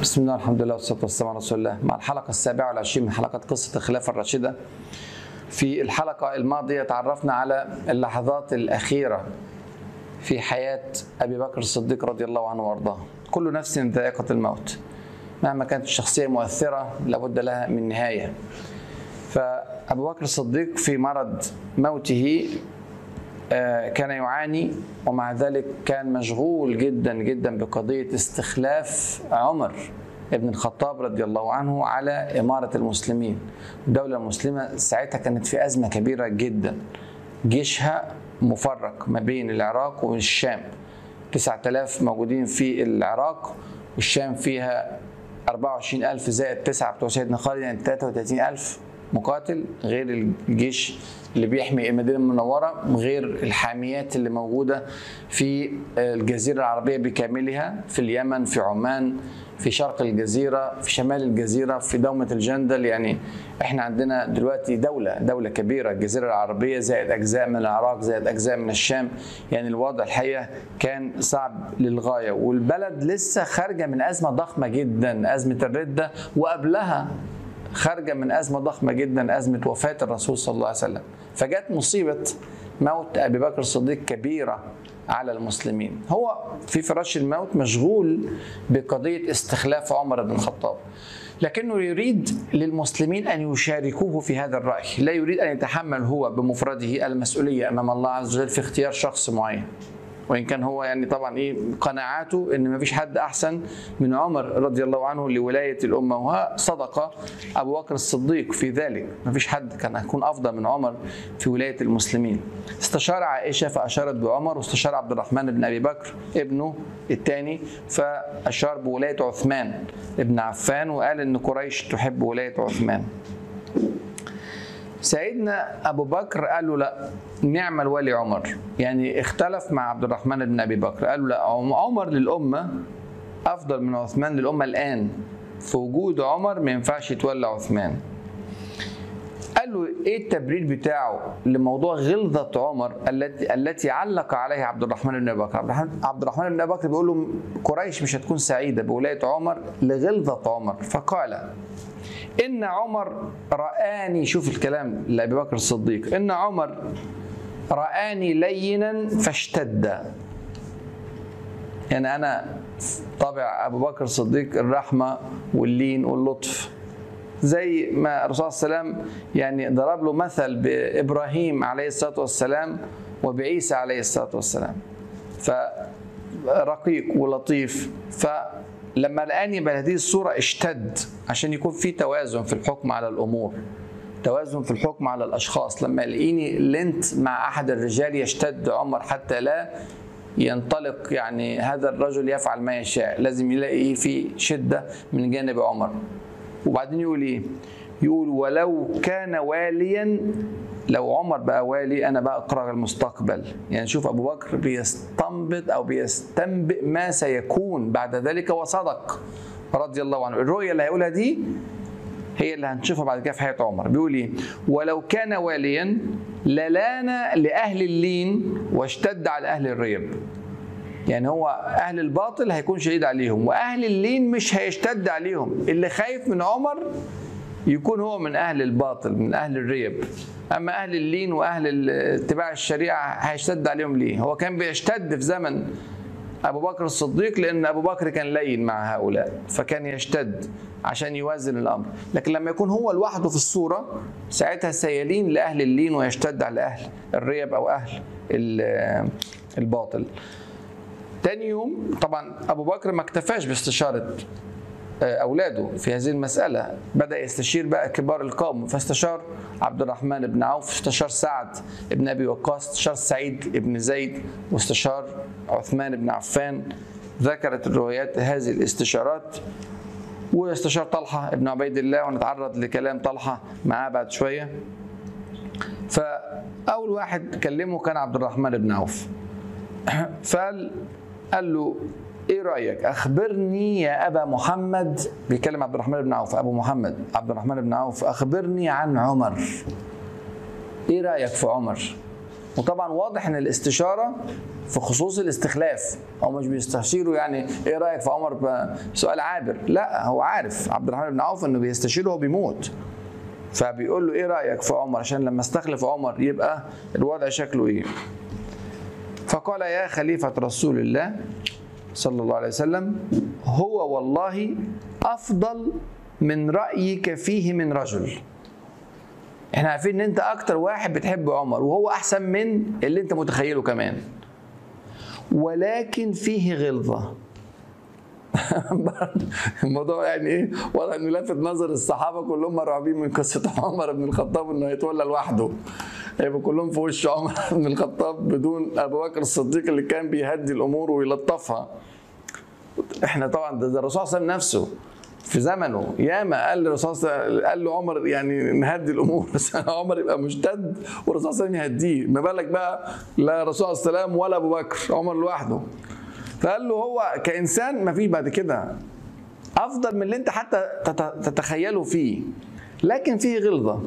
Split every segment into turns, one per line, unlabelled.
بسم الله الحمد لله والصلاة والسلام على رسول الله مع الحلقة السابعة والعشرين من حلقات قصة الخلافة الراشدة في الحلقة الماضية تعرفنا على اللحظات الأخيرة في حياة أبي بكر الصديق رضي الله عنه وأرضاه كل نفس ذائقة الموت مهما كانت الشخصية مؤثرة لابد لها من نهاية فأبو بكر الصديق في مرض موته كان يعاني ومع ذلك كان مشغول جدا جدا بقضية استخلاف عمر ابن الخطاب رضي الله عنه على إمارة المسلمين الدولة المسلمة ساعتها كانت في أزمة كبيرة جدا جيشها مفرق ما بين العراق والشام 9000 موجودين في العراق والشام فيها 24000 زائد 9 بتوع سيدنا خالد يعني 33000 مقاتل غير الجيش اللي بيحمي المدينه المنوره غير الحاميات اللي موجوده في الجزيره العربيه بكاملها في اليمن في عمان في شرق الجزيره في شمال الجزيره في دومه الجندل يعني احنا عندنا دلوقتي دوله دوله كبيره الجزيره العربيه زائد اجزاء من العراق زائد اجزاء من الشام يعني الوضع الحقيقه كان صعب للغايه والبلد لسه خارجه من ازمه ضخمه جدا ازمه الرده وقبلها خارجه من ازمه ضخمه جدا ازمه وفاه الرسول صلى الله عليه وسلم فجت مصيبه موت ابي بكر الصديق كبيره على المسلمين هو في فراش الموت مشغول بقضيه استخلاف عمر بن الخطاب لكنه يريد للمسلمين ان يشاركوه في هذا الراي لا يريد ان يتحمل هو بمفرده المسؤوليه امام الله عز وجل في اختيار شخص معين وان كان هو يعني طبعا ايه قناعاته ان ما فيش حد احسن من عمر رضي الله عنه لولايه الامه وصدق ابو بكر الصديق في ذلك ما فيش حد كان هيكون افضل من عمر في ولايه المسلمين استشار عائشه فاشارت بعمر واستشار عبد الرحمن بن ابي بكر ابنه الثاني فاشار بولايه عثمان ابن عفان وقال ان قريش تحب ولايه عثمان سيدنا ابو بكر قال له لا نعم الولي عمر يعني اختلف مع عبد الرحمن بن ابي بكر قال له لا عمر للامه افضل من عثمان للامه الان في وجود عمر ما ينفعش يتولى عثمان قال له ايه التبرير بتاعه لموضوع غلظه عمر التي التي علق عليها عبد الرحمن بن ابي بكر عبد الرحمن بن ابي بكر بيقول له قريش مش هتكون سعيده بولايه عمر لغلظه عمر فقال إن عمر رآني شوف الكلام لأبي بكر الصديق إن عمر رآني لينا فاشتد يعني أنا طبع أبو بكر الصديق الرحمة واللين واللطف زي ما الرسول صلى الله عليه وسلم يعني ضرب له مثل بإبراهيم عليه الصلاة والسلام وبعيسى عليه الصلاة والسلام فرقيق ولطيف ف لما لقاني بهذه الصورة اشتد عشان يكون في توازن في الحكم على الأمور توازن في الحكم على الأشخاص لما يلاقيني لنت مع أحد الرجال يشتد عمر حتى لا ينطلق يعني هذا الرجل يفعل ما يشاء لازم يلاقي في شدة من جانب عمر وبعدين يقول إيه يقول ولو كان واليا لو عمر بقى والي انا بقى اقرا المستقبل يعني شوف ابو بكر بيستنبط او بيستنبئ ما سيكون بعد ذلك وصدق رضي الله عنه الرؤيه اللي هيقولها دي هي اللي هنشوفها بعد كده في حياه عمر بيقول ايه ولو كان واليا للان لاهل اللين واشتد على اهل الريب يعني هو اهل الباطل هيكون شديد عليهم واهل اللين مش هيشتد عليهم اللي خايف من عمر يكون هو من اهل الباطل من اهل الريب اما اهل اللين واهل اتباع الشريعه هيشتد عليهم ليه هو كان بيشتد في زمن ابو بكر الصديق لان ابو بكر كان لين مع هؤلاء فكان يشتد عشان يوازن الامر لكن لما يكون هو لوحده في الصوره ساعتها سيلين لاهل اللين ويشتد على اهل الريب او اهل الباطل تاني يوم طبعا ابو بكر ما اكتفاش باستشاره اولاده في هذه المساله بدا يستشير بقى كبار القوم فاستشار عبد الرحمن بن عوف استشار سعد بن ابي وقاص استشار سعيد بن زيد واستشار عثمان بن عفان ذكرت الروايات هذه الاستشارات واستشار طلحه بن عبيد الله ونتعرض لكلام طلحه معاه بعد شويه فاول واحد كلمه كان عبد الرحمن بن عوف فقال قال له ايه رايك اخبرني يا ابا محمد بيكلم عبد الرحمن بن عوف ابو محمد عبد الرحمن بن عوف اخبرني عن عمر ايه رايك في عمر وطبعا واضح ان الاستشاره في خصوص الاستخلاف هو مش بيستشيره يعني ايه رايك في عمر ب- سؤال عابر لا هو عارف عبد الرحمن بن عوف انه بيستشيره وهو بيموت فبيقول له ايه رايك في عمر عشان لما استخلف عمر يبقى الوضع شكله ايه فقال يا خليفه رسول الله صلى الله عليه وسلم هو والله افضل من رايك فيه من رجل احنا عارفين ان انت اكتر واحد بتحب عمر وهو احسن من اللي انت متخيله كمان ولكن فيه غلظه الموضوع يعني ايه واضح انه لافت نظر الصحابه كلهم مرعوبين من قصه عمر بن الخطاب انه يتولى لوحده يبقى كلهم في وش عمر بن الخطاب بدون ابو بكر الصديق اللي كان بيهدي الامور ويلطفها احنا طبعا ده, ده الرسول صلى الله عليه وسلم نفسه في زمنه ياما قال الرسول صلى الله عليه وسلم- قال له عمر يعني نهدي الامور بس عمر يبقى مشتد والرسول صلى الله عليه وسلم يهديه ما بالك بقى لا الرسول صلى الله عليه وسلم ولا ابو بكر عمر لوحده فقال له هو كانسان ما فيش بعد كده افضل من اللي انت حتى تت- تتخيله فيه لكن فيه غلظه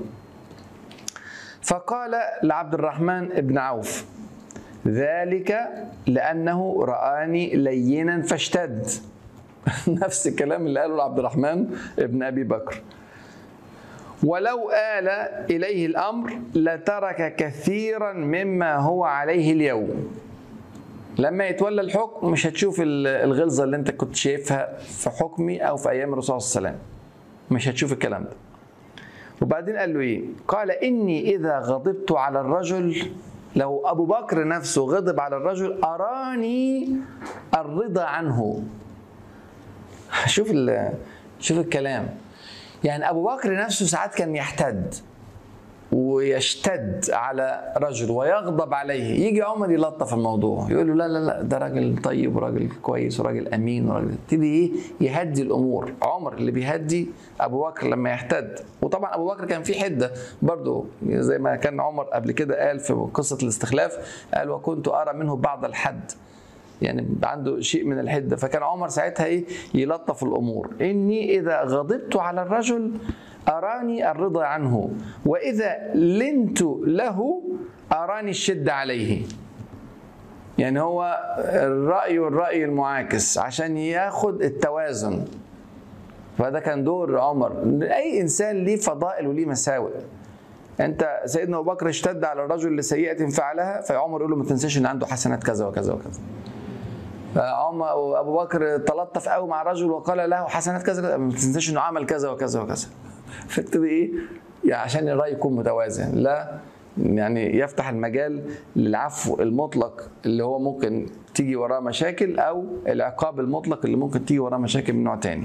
فقال لعبد الرحمن بن عوف ذلك لانه رآني لينا فاشتد نفس الكلام اللي قاله لعبد الرحمن بن ابي بكر ولو آل إليه الأمر لترك كثيرا مما هو عليه اليوم لما يتولى الحكم مش هتشوف ال- الغلظة اللي انت كنت شايفها في حكمي أو في أيام الرسول صلى الله عليه وسلم مش هتشوف الكلام ده وبعدين قال له ايه قال اني اذا غضبت على الرجل لو ابو بكر نفسه غضب على الرجل اراني الرضا عنه شوف ال- شوف الكلام يعني ابو بكر نفسه ساعات كان يحتد ويشتد على رجل ويغضب عليه يجي عمر يلطف الموضوع يقول له لا لا لا ده راجل طيب وراجل كويس وراجل امين وراجل يبتدي ايه يهدي الامور عمر اللي بيهدي ابو بكر لما يحتد وطبعا ابو بكر كان في حده برضه زي ما كان عمر قبل كده قال في قصه الاستخلاف قال وكنت ارى منه بعض الحد يعني عنده شيء من الحده فكان عمر ساعتها ايه يلطف الامور اني اذا غضبت على الرجل اراني الرضا عنه واذا لنت له اراني الشده عليه يعني هو الراي والراي المعاكس عشان ياخد التوازن فده كان دور عمر اي انسان ليه فضائل وليه مساوئ انت سيدنا ابو بكر اشتد على الرجل لسيئه فعلها فعمر يقول له ما تنساش ان عنده حسنات كذا وكذا وكذا فعمر ابو بكر تلطف قوي مع الرجل وقال له حسنات كذا كذا ما تنساش انه عمل كذا وكذا وكذا فاكتب ايه يعني عشان الراي يكون متوازن لا يعني يفتح المجال للعفو المطلق اللي هو ممكن تيجي وراه مشاكل او العقاب المطلق اللي ممكن تيجي وراه مشاكل من نوع تاني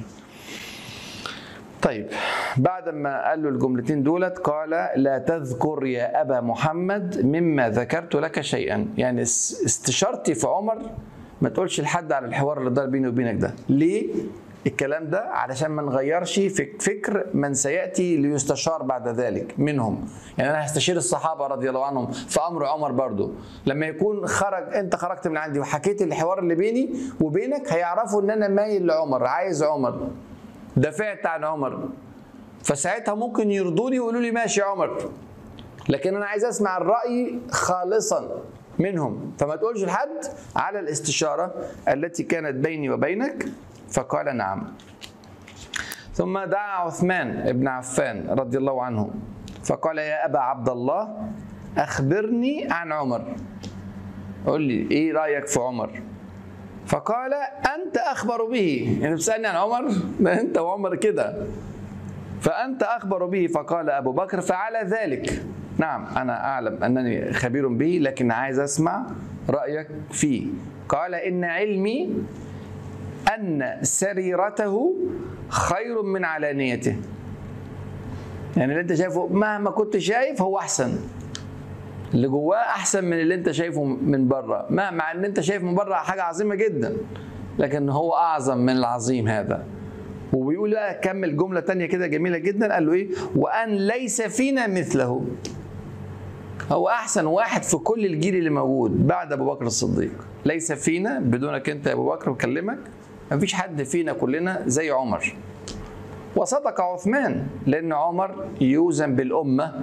طيب بعد ما قال له الجملتين دولت قال لا تذكر يا أبا محمد مما ذكرت لك شيئا يعني اس- استشارتي في عمر ما تقولش لحد على الحوار اللي دار بيني وبينك ده ليه الكلام ده علشان ما نغيرش فك- فكر من سياتي ليستشار بعد ذلك منهم يعني انا هستشير الصحابه رضي الله عنهم في امر عمر برضو لما يكون خرج انت خرجت من عندي وحكيت الحوار اللي بيني وبينك هيعرفوا ان انا مايل لعمر عايز عمر دافعت عن عمر فساعتها ممكن يرضوني ويقولوا لي ماشي يا عمر لكن انا عايز اسمع الراي خالصا منهم فما تقولش لحد على الاستشاره التي كانت بيني وبينك فقال نعم ثم دعا عثمان بن عفان رضي الله عنه فقال يا ابا عبد الله اخبرني عن عمر قول لي ايه رايك في عمر فقال انت اخبر به يعني بتسالني عن عمر ده انت وعمر كده فأنت أخبر به فقال أبو بكر فعلى ذلك نعم أنا أعلم أنني خبير به لكن عايز أسمع رأيك فيه قال إن علمي أن سريرته خير من علانيته يعني اللي انت شايفه مهما كنت شايف هو احسن اللي جواه احسن من اللي انت شايفه من بره ما مع ان انت شايف من بره حاجه عظيمه جدا لكن هو اعظم من العظيم هذا وبيقول بقى كمل جمله تانية كده جميله جدا قال له ايه وان ليس فينا مثله هو احسن واحد في كل الجيل اللي موجود بعد ابو بكر الصديق ليس فينا بدونك انت يا ابو بكر بكلمك مفيش حد فينا كلنا زي عمر وصدق عثمان لان عمر يوزن بالامه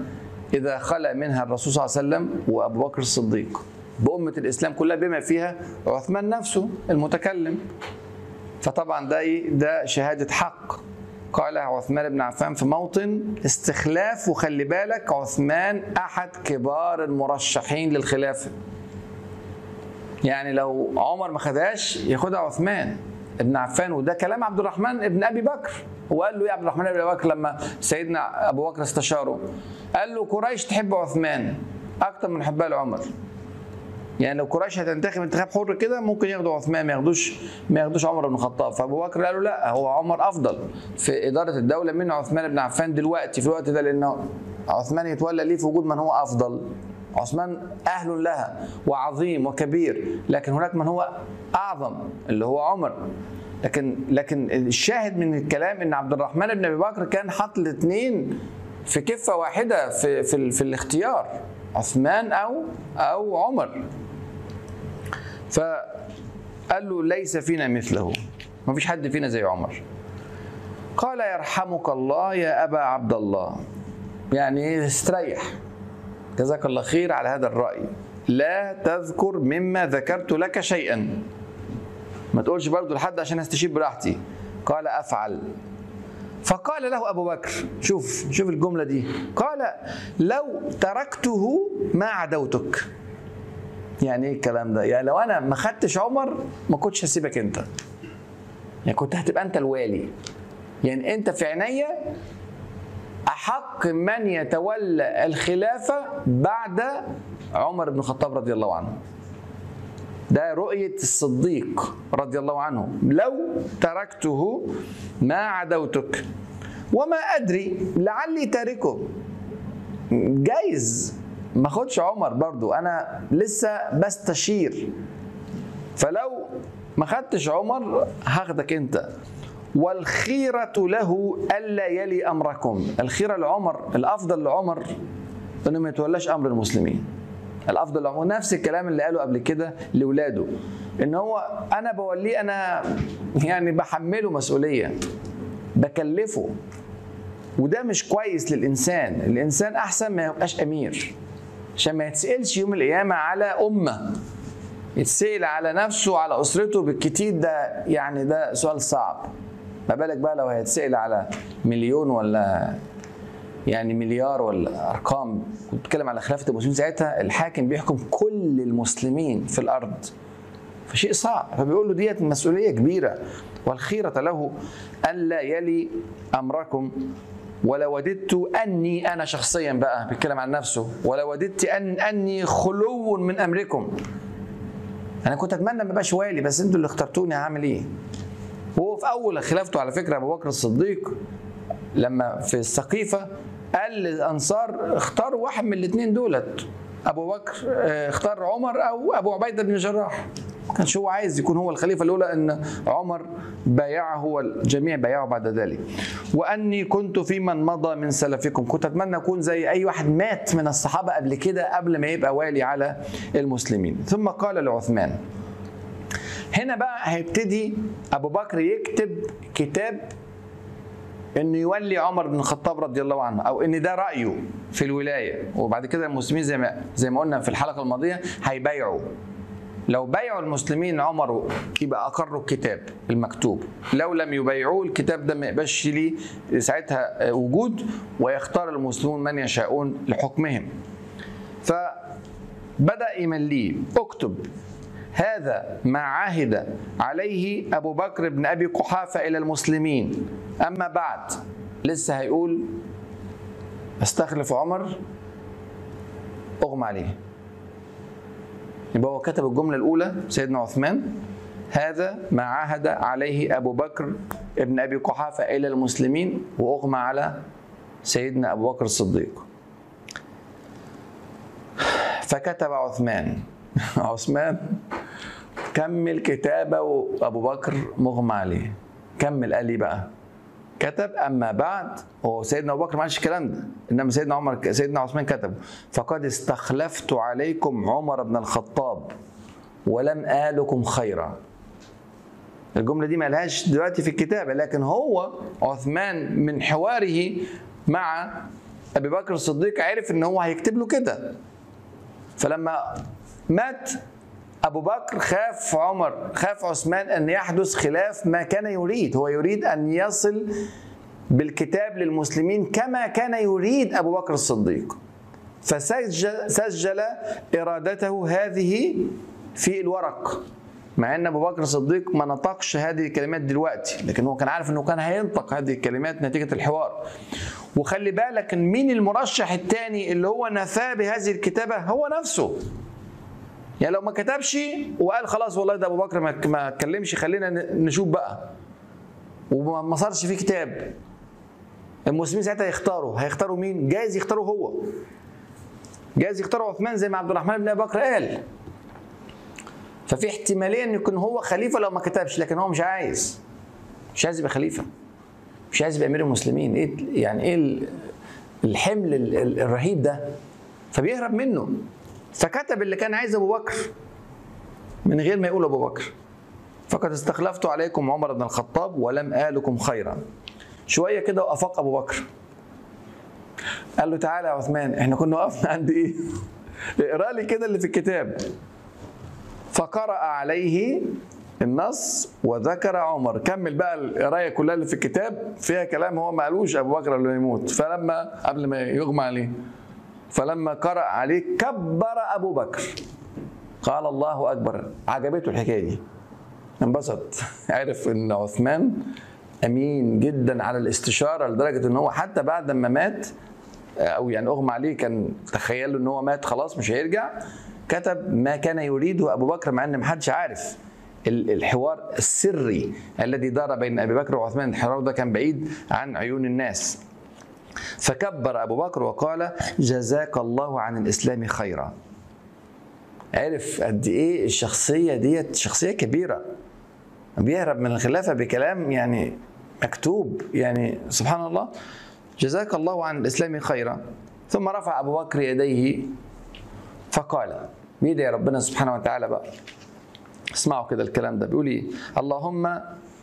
إذا خلى منها الرسول صلى الله عليه وسلم وأبو بكر الصديق بأمة الإسلام كلها بما فيها عثمان نفسه المتكلم فطبعا ده إيه؟ ده شهادة حق قال عثمان بن عفان في موطن استخلاف وخلي بالك عثمان أحد كبار المرشحين للخلافة يعني لو عمر ما خدهاش ياخدها عثمان ابن عفان وده كلام عبد الرحمن ابن ابي بكر هو قال له ايه عبد الرحمن ابن ابي بكر لما سيدنا ابو بكر استشاره قال له قريش تحب عثمان اكتر من حبها لعمر يعني لو قريش هتنتخب انتخاب حر كده ممكن ياخدوا عثمان ما ياخدوش ما ياخدوش عمر بن الخطاب فابو بكر قال له لا هو عمر افضل في اداره الدوله من عثمان بن عفان دلوقتي في الوقت ده لانه عثمان يتولى ليه في وجود من هو افضل عثمان اهل لها وعظيم وكبير لكن هناك من هو اعظم اللي هو عمر لكن لكن الشاهد من الكلام ان عبد الرحمن بن ابي بكر كان حط الاثنين في كفه واحده في في, في الاختيار عثمان او او عمر فقال له ليس فينا مثله ما فيش حد فينا زي عمر قال يرحمك الله يا ابا عبد الله يعني استريح جزاك الله خير على هذا الرأي لا تذكر مما ذكرت لك شيئا ما تقولش برضو لحد عشان استشير براحتي قال أفعل فقال له أبو بكر شوف شوف الجملة دي قال لو تركته ما عدوتك يعني ايه الكلام ده يعني لو انا ما خدتش عمر ما كنتش هسيبك انت يعني كنت هتبقى انت الوالي يعني انت في عينيا احق من يتولى الخلافه بعد عمر بن الخطاب رضي الله عنه ده رؤية الصديق رضي الله عنه لو تركته ما عدوتك وما أدري لعلي تاركه جايز ما خدش عمر برضو أنا لسه بستشير فلو ما خدتش عمر هاخدك أنت والخيرة له ألا يلي أمركم الخيرة لعمر الأفضل لعمر أنه ما يتولاش أمر المسلمين الافضل لعمر نفس الكلام اللي قاله قبل كده لاولاده ان هو انا بوليه انا يعني بحمله مسؤوليه بكلفه وده مش كويس للانسان الانسان احسن ما يبقاش امير عشان ما يتسالش يوم القيامه على امه يتسال على نفسه وعلى اسرته بالكتير ده يعني ده سؤال صعب ما بالك بقى لو هيتسال على مليون ولا يعني مليار ولا ارقام كنت بتكلم على خلافه المسلمين ساعتها الحاكم بيحكم كل المسلمين في الارض فشيء صعب فبيقول له ديت مسؤوليه كبيره والخيره له الا يلي امركم ولوددت اني انا شخصيا بقى بيتكلم عن نفسه ولوددت ان اني خلو من امركم انا كنت اتمنى ما ابقاش والي بس انتوا اللي اخترتوني هعمل ايه وهو في اول خلافته على فكره ابو بكر الصديق لما في السقيفه قال للانصار اختاروا واحد من الاثنين دولت ابو بكر اختار عمر او ابو عبيده بن جراح ما كانش هو عايز يكون هو الخليفه الاولى ان عمر بايعه والجميع بايعه بعد ذلك واني كنت في من مضى من سلفكم كنت اتمنى اكون زي اي واحد مات من الصحابه قبل كده قبل ما يبقى والي على المسلمين ثم قال لعثمان هنا بقى هيبتدي ابو بكر يكتب كتاب انه يولي عمر بن الخطاب رضي الله عنه او ان ده رايه في الولايه وبعد كده المسلمين زي ما زي ما قلنا في الحلقه الماضيه هيبايعوا لو بايعوا المسلمين عمر يبقى اقروا الكتاب المكتوب لو لم يبايعوه الكتاب ده ما يبقاش ليه ساعتها وجود ويختار المسلمون من يشاءون لحكمهم فبدا يمليه اكتب هذا ما عهد عليه ابو بكر بن ابي قحافه الى المسلمين اما بعد لسه هيقول استخلف عمر اغمى عليه يبقى هو كتب الجمله الاولى سيدنا عثمان هذا ما عهد عليه ابو بكر ابن ابي قحافه الى المسلمين واغمى على سيدنا ابو بكر الصديق فكتب عثمان عثمان كمل كتابه وابو بكر مغمى عليه كمل قال لي بقى كتب اما بعد هو سيدنا ابو بكر ما قالش الكلام ده انما سيدنا عمر سيدنا عثمان كتب فقد استخلفت عليكم عمر بن الخطاب ولم آلكم خيرا الجمله دي ما لهاش دلوقتي في الكتابه لكن هو عثمان من حواره مع ابي بكر الصديق عرف ان هو هيكتب له كده فلما مات ابو بكر خاف عمر خاف عثمان ان يحدث خلاف ما كان يريد هو يريد ان يصل بالكتاب للمسلمين كما كان يريد ابو بكر الصديق فسجل سجل ارادته هذه في الورق مع ان ابو بكر الصديق ما نطقش هذه الكلمات دلوقتي لكن هو كان عارف انه كان هينطق هذه الكلمات نتيجه الحوار وخلي بالك ان مين المرشح الثاني اللي هو نفاه بهذه الكتابه هو نفسه يعني لو ما كتبش وقال خلاص والله ده ابو بكر ما اتكلمش خلينا نشوف بقى وما صارش فيه كتاب المسلمين ساعتها يختاروا هيختاروا مين جايز يختاروا هو جايز يختاروا عثمان زي ما عبد الرحمن بن ابي بكر قال ففي احتماليه ان يكون هو خليفه لو ما كتبش لكن هو مش عايز مش عايز يبقى خليفه مش عايز يبقى امير المسلمين ايه يعني ايه الحمل الرهيب ده فبيهرب منه فكتب اللي كان عايز ابو بكر من غير ما يقول ابو بكر فقد استخلفت عليكم عمر بن الخطاب ولم آلكم خيرا شويه كده وافاق ابو بكر قال له تعالى يا عثمان احنا كنا وقفنا عند ايه اقرا لي كده اللي في الكتاب فقرأ عليه النص وذكر عمر كمل بقى القرايه كلها اللي في الكتاب فيها كلام هو ما قالوش ابو بكر اللي يموت فلما قبل ما يغمى عليه فلما قرأ عليه كبر ابو بكر قال الله اكبر عجبته الحكايه دي انبسط عرف ان عثمان امين جدا على الاستشاره لدرجه ان هو حتى بعد ما مات او يعني اغمى عليه كان تخيلوا ان هو مات خلاص مش هيرجع كتب ما كان يريده ابو بكر مع ان محدش عارف الحوار السري الذي دار بين ابي بكر وعثمان الحوار ده كان بعيد عن عيون الناس فكبر ابو بكر وقال جزاك الله عن الاسلام خيرا عرف قد ايه الشخصيه ديت شخصيه كبيره بيهرب من الخلافه بكلام يعني مكتوب يعني سبحان الله جزاك الله عن الاسلام خيرا ثم رفع ابو بكر يديه فقال بيدعي ربنا سبحانه وتعالى بقى اسمعوا كده الكلام ده بيقول ايه اللهم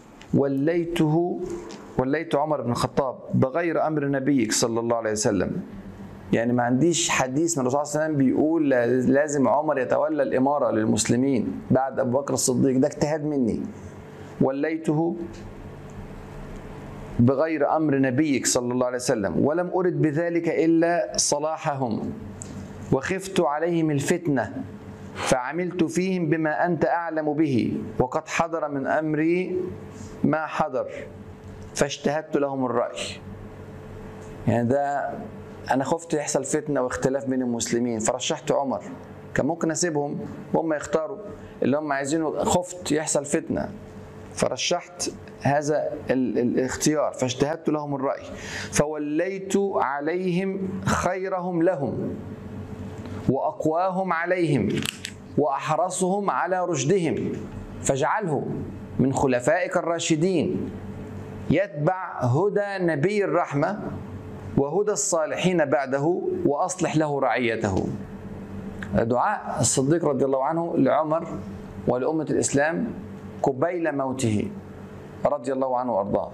وليته وليت عمر بن الخطاب بغير امر نبيك صلى الله عليه وسلم يعني ما عنديش حديث من الرسول صلى الله عليه وسلم بيقول لازم عمر يتولى الاماره للمسلمين بعد ابو بكر الصديق ده اجتهاد مني وليته بغير امر نبيك صلى الله عليه وسلم ولم ارد بذلك الا صلاحهم وخفت عليهم الفتنه فعملت فيهم بما انت اعلم به وقد حضر من امري ما حضر فاجتهدت لهم الراي يعني ده انا خفت يحصل فتنه واختلاف بين المسلمين فرشحت عمر كان ممكن اسيبهم وهم يختاروا اللي هم عايزينه خفت يحصل فتنه فرشحت هذا الاختيار فاجتهدت لهم الرأي فوليت عليهم خيرهم لهم وأقواهم عليهم وأحرصهم على رشدهم فاجعله من خلفائك الراشدين يتبع هدى نبي الرحمة وهدى الصالحين بعده وأصلح له رعيته دعاء الصديق رضي الله عنه لعمر ولأمة الإسلام قبيل موته رضي الله عنه وارضاه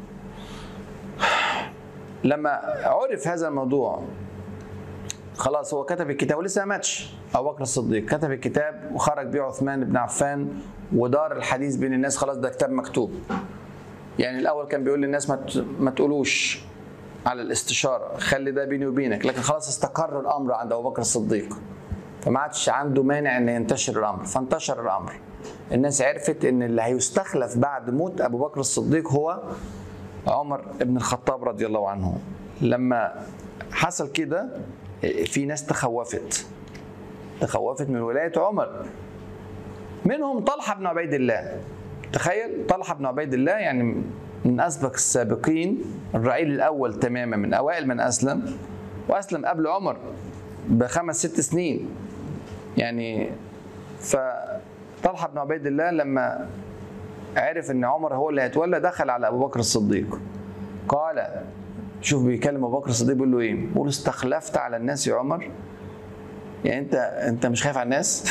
لما عرف هذا الموضوع خلاص هو كتب الكتاب ولسه ما ماتش ابو بكر الصديق كتب الكتاب وخرج بيه عثمان بن عفان ودار الحديث بين الناس خلاص ده كتاب مكتوب يعني الاول كان بيقول للناس ما ما تقولوش على الاستشاره خلي ده بيني وبينك لكن خلاص استقر الامر عند ابو بكر الصديق فما عادش عنده مانع ان ينتشر الامر فانتشر الامر الناس عرفت ان اللي هيستخلف بعد موت ابو بكر الصديق هو عمر بن الخطاب رضي الله عنه لما حصل كده في ناس تخوفت تخوفت من ولايه عمر منهم طلحه بن عبيد الله تخيل طلحه بن عبيد الله يعني من اسبق السابقين الرعيل الاول تماما من اوائل من اسلم واسلم قبل عمر بخمس ست سنين يعني ف طلحه بن عبيد الله لما عرف ان عمر هو اللي هيتولى دخل على ابو بكر الصديق قال شوف بيكلم ابو بكر الصديق بيقول له ايه؟ بيقول استخلفت على الناس يا عمر يعني انت انت مش خايف على الناس؟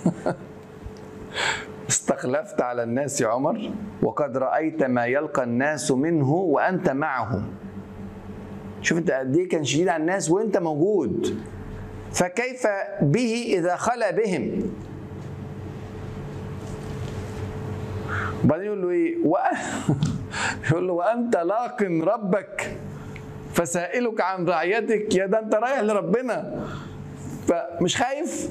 استخلفت على الناس يا عمر وقد رايت ما يلقى الناس منه وانت معهم شوف انت قد ايه كان شديد على الناس وانت موجود فكيف به اذا خلا بهم وبعدين يقول له ايه وأ- يقول له وانت لاق ربك فسائلك عن رعيتك يا ده انت رايح لربنا فمش خايف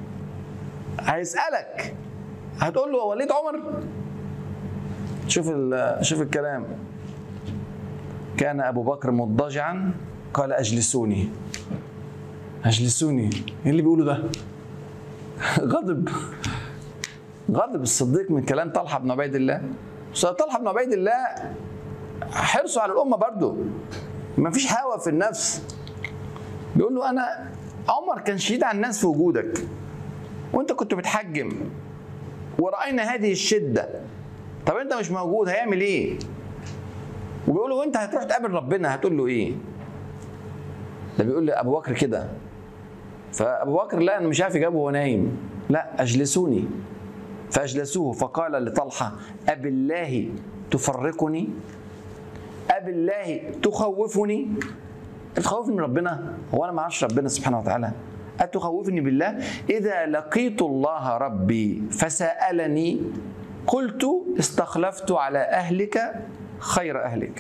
هيسالك هتقول له وليد عمر شوف ال- شوف الكلام كان ابو بكر مضطجعا قال اجلسوني اجلسوني ايه اللي بيقوله ده غضب غضب الصديق من كلام طلحه بن عبيد الله بس طلحه بن عبيد الله حرصه على الامه برضه ما فيش هوى في النفس بيقول له انا عمر كان شديد على الناس في وجودك وانت كنت بتحجم وراينا هذه الشده طب انت مش موجود هيعمل ايه وبيقول له وانت هتروح تقابل ربنا هتقول له ايه ده بيقول لي ابو بكر كده فابو بكر لا انا مش عارف يجاوبه وهو نايم لا اجلسوني فاجلسوه فقال لطلحه أب الله تفرقني أب الله تخوفني تخوفني من ربنا هو انا ما اعرفش ربنا سبحانه وتعالى أتخوفني بالله إذا لقيت الله ربي فسألني قلت استخلفت على أهلك خير أهلك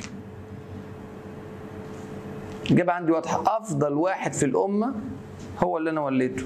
الإجابة عندي واضحة أفضل واحد في الأمة هو اللي أنا وليته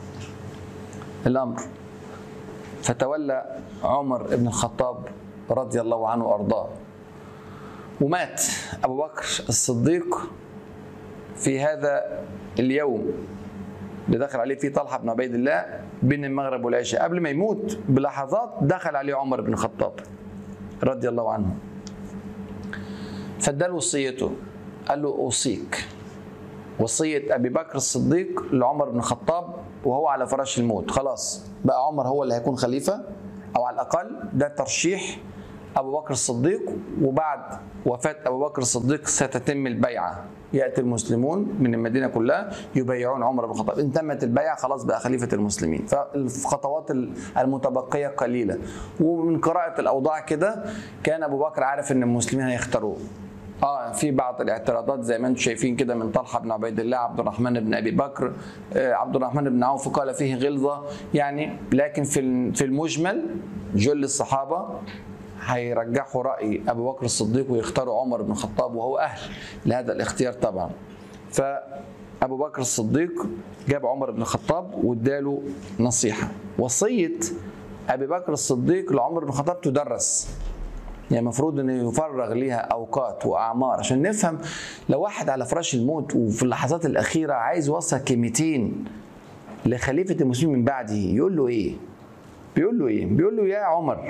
الأمر فتولى عمر بن الخطاب رضي الله عنه وأرضاه ومات أبو بكر الصديق في هذا اليوم اللي دخل عليه فيه طلحة بن عبيد الله بين المغرب والعشاء قبل ما يموت بلحظات دخل عليه عمر بن الخطاب رضي الله عنه فاداله وصيته قال له اوصيك وصيه ابي بكر الصديق لعمر بن الخطاب وهو على فراش الموت خلاص بقى عمر هو اللي هيكون خليفه او على الاقل ده ترشيح ابو بكر الصديق وبعد وفاه ابو بكر الصديق ستتم البيعه ياتي المسلمون من المدينه كلها يبايعون عمر بن الخطاب ان تمت البيعه خلاص بقى خليفه المسلمين فالخطوات المتبقيه قليله ومن قراءه الاوضاع كده كان ابو بكر عارف ان المسلمين هيختاروه اه في بعض الاعتراضات زي ما انتم شايفين كده من طلحه بن عبيد الله عبد الرحمن بن ابي بكر آه عبد الرحمن بن عوف قال فيه غلظه يعني لكن في في المجمل جل الصحابه هيرجحوا راي ابو بكر الصديق ويختاروا عمر بن الخطاب وهو اهل لهذا الاختيار طبعا فابو بكر الصديق جاب عمر بن الخطاب واداله نصيحه وصيه ابي بكر الصديق لعمر بن الخطاب تدرس يعني المفروض انه يفرغ ليها اوقات واعمار عشان نفهم لو واحد على فراش الموت وفي اللحظات الاخيره عايز يوصل كلمتين لخليفه المسلمين من بعده يقول له ايه؟ بيقول له ايه؟ بيقول له يا عمر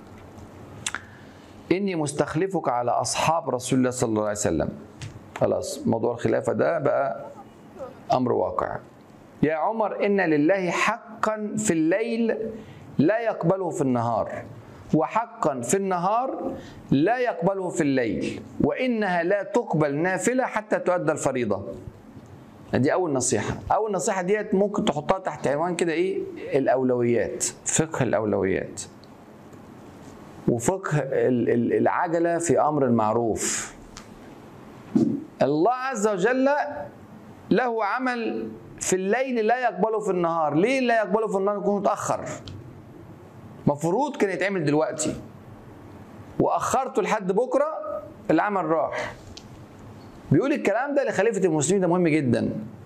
اني مستخلفك على اصحاب رسول الله صلى الله عليه وسلم خلاص موضوع الخلافه ده بقى امر واقع يا عمر ان لله حقا في الليل لا يقبله في النهار وحقا في النهار لا يقبله في الليل وانها لا تقبل نافله حتى تؤدى الفريضه دي اول نصيحه اول نصيحه ديت ممكن تحطها تحت عنوان كده ايه الاولويات فقه الاولويات وفقه العجله في امر المعروف الله عز وجل له عمل في الليل لا يقبله في النهار ليه لا يقبله في النهار يكون متاخر مفروض كان يتعمل دلوقتي واخرته لحد بكره العمل راح بيقول الكلام ده لخليفه المسلمين ده مهم جدا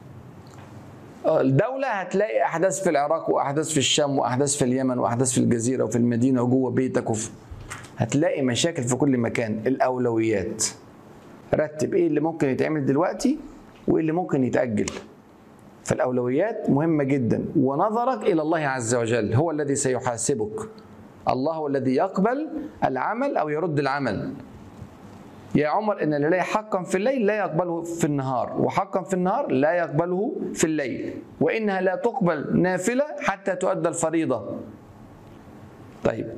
الدولة هتلاقي أحداث في العراق وأحداث في الشام وأحداث في اليمن وأحداث في الجزيرة وفي المدينة وجوه بيتك وفي هتلاقي مشاكل في كل مكان الأولويات رتب إيه اللي ممكن يتعمل دلوقتي وإيه اللي ممكن يتأجل فالأولويات مهمة جدا ونظرك إلى الله عز وجل هو الذي سيحاسبك الله هو الذي يقبل العمل أو يرد العمل يا عمر إن لله حقا في الليل لا يقبله في النهار وحقا في النهار لا يقبله في الليل وإنها لا تقبل نافلة حتى تؤدى الفريضة طيب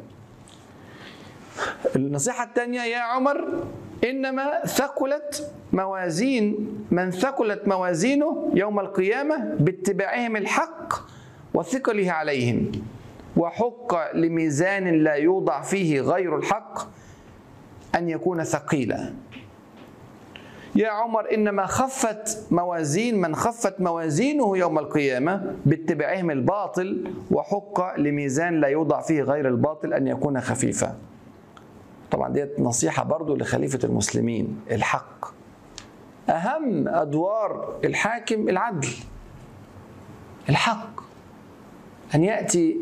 النصيحة الثانية يا عمر انما ثقلت موازين من ثقلت موازينه يوم القيامه باتباعهم الحق وثقله عليهم وحق لميزان لا يوضع فيه غير الحق ان يكون ثقيلا يا عمر إنما خفت موازين من خفت موازينه يوم القيامة باتباعهم الباطل وحق لميزان لا يوضع فيه غير الباطل أن يكون خفيفا طبعا ديت نصيحة برضو لخليفة المسلمين الحق أهم أدوار الحاكم العدل الحق أن يأتي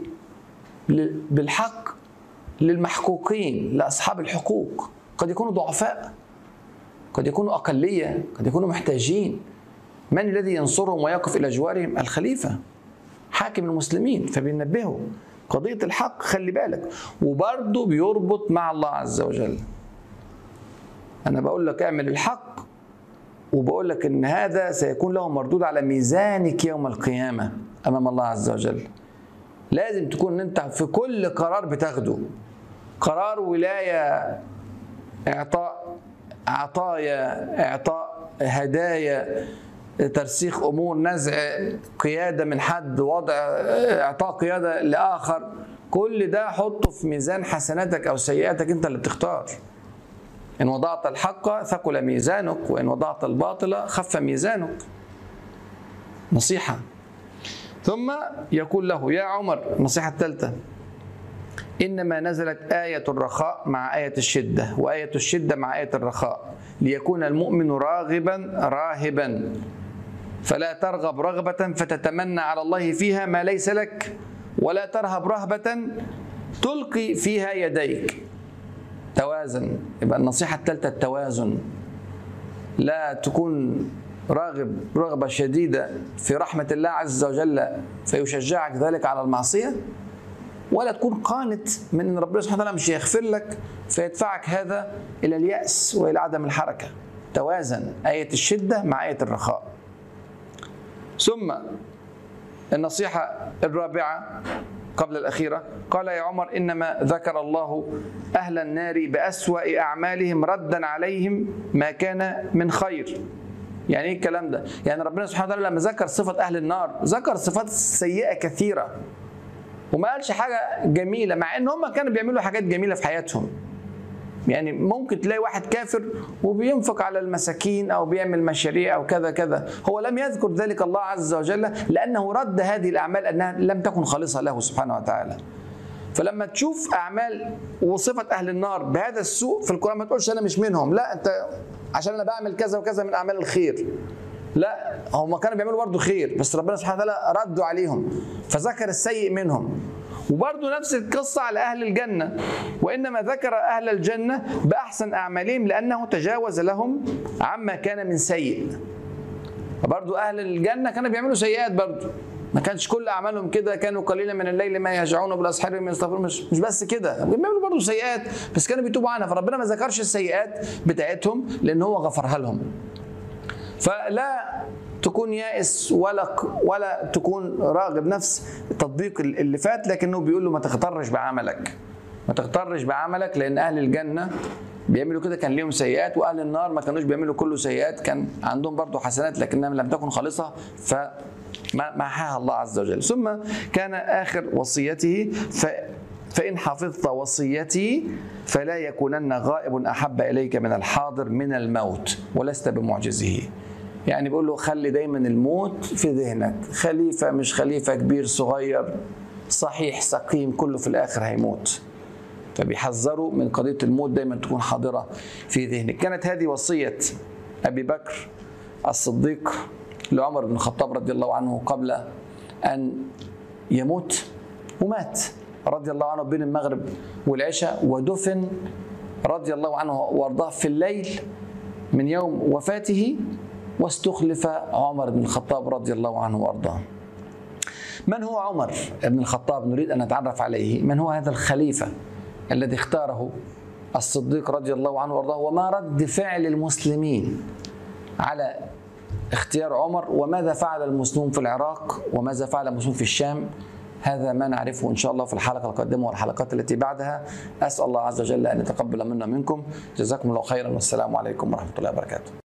بالحق للمحقوقين لأصحاب الحقوق قد يكونوا ضعفاء قد يكونوا أقلية قد يكونوا محتاجين من الذي ينصرهم ويقف إلى جوارهم الخليفة حاكم المسلمين فبينبهوا قضية الحق خلي بالك وبرضه بيربط مع الله عز وجل أنا بقول لك اعمل الحق وبقول لك إن هذا سيكون له مردود على ميزانك يوم القيامة أمام الله عز وجل لازم تكون انت في كل قرار بتاخده قرار ولايه اعطاء عطايا اعطاء هدايا ترسيخ امور نزع قياده من حد وضع اعطاء قياده لاخر كل ده حطه في ميزان حسناتك او سيئاتك انت اللي بتختار ان وضعت الحق ثقل ميزانك وان وضعت الباطل خف ميزانك نصيحه ثم يقول له يا عمر النصيحة الثالثة إنما نزلت آية الرخاء مع آية الشدة وآية الشدة مع آية الرخاء ليكون المؤمن راغبا راهبا فلا ترغب رغبة فتتمنى على الله فيها ما ليس لك ولا ترهب رهبة تلقي فيها يديك توازن يبقى النصيحة الثالثة التوازن لا تكون راغب رغبة شديدة في رحمة الله عز وجل فيشجعك ذلك على المعصية ولا تكون قانت من ان ربنا سبحانه وتعالى مش هيغفر لك فيدفعك هذا الى اليأس والى عدم الحركة توازن آية الشدة مع آية الرخاء ثم النصيحة الرابعة قبل الأخيرة قال يا عمر إنما ذكر الله أهل النار بأسوأ أعمالهم ردا عليهم ما كان من خير يعني ايه الكلام ده؟ يعني ربنا سبحانه وتعالى لما ذكر صفة أهل النار ذكر صفات سيئة كثيرة وما قالش حاجة جميلة مع إن هم كانوا بيعملوا حاجات جميلة في حياتهم يعني ممكن تلاقي واحد كافر وبينفق على المساكين او بيعمل مشاريع او كذا كذا هو لم يذكر ذلك الله عز وجل لانه رد هذه الاعمال انها لم تكن خالصه له سبحانه وتعالى فلما تشوف اعمال وصفه اهل النار بهذا السوء في القران ما تقولش انا مش منهم لا انت عشان انا بعمل كذا وكذا من اعمال الخير لا هم كانوا بيعملوا برضه خير بس ربنا سبحانه وتعالى ردوا عليهم فذكر السيء منهم وبرضه نفس القصة على أهل الجنة وإنما ذكر أهل الجنة بأحسن أعمالهم لأنه تجاوز لهم عما كان من سيء فبرضه أهل الجنة كانوا بيعملوا سيئات برضه ما كانش كل اعمالهم كده كانوا قليلا من الليل ما يهجعون بالاسحار من يستغفرون مش, مش بس كده بيعملوا برضه سيئات بس كانوا بيتوبوا عنها فربنا ما ذكرش السيئات بتاعتهم لان هو غفرها لهم فلا تكون يائس ولا ولا تكون راغب نفس التطبيق اللي فات لكنه بيقول له ما تغترش بعملك ما تغترش بعملك لان اهل الجنه بيعملوا كده كان ليهم سيئات واهل النار ما كانوش بيعملوا كله سيئات كان عندهم برضه حسنات لكنها لم تكن خالصه ف محاها الله عز وجل ثم كان آخر وصيته ف فإن حفظت وصيتي فلا يكونن غائب أحب إليك من الحاضر من الموت ولست بمعجزه يعني بيقول له خلي دايما الموت في ذهنك خليفة مش خليفة كبير صغير صحيح سقيم كله في الآخر هيموت فبيحذروا من قضية الموت دايما تكون حاضرة في ذهنك كانت هذه وصية أبي بكر الصديق لعمر بن الخطاب رضي الله عنه قبل أن يموت ومات رضي الله عنه بين المغرب والعشاء ودفن رضي الله عنه وارضاه في الليل من يوم وفاته واستخلف عمر بن الخطاب رضي الله عنه وارضاه. من هو عمر بن الخطاب نريد ان نتعرف عليه، من هو هذا الخليفه الذي اختاره الصديق رضي الله عنه وارضاه وما رد فعل المسلمين على اختيار عمر وماذا فعل المسلمون في العراق وماذا فعل المسلمون في الشام هذا ما نعرفه ان شاء الله في الحلقه القادمه والحلقات التي بعدها اسال الله عز وجل ان يتقبل منا منكم جزاكم الله خيرا والسلام عليكم ورحمه الله وبركاته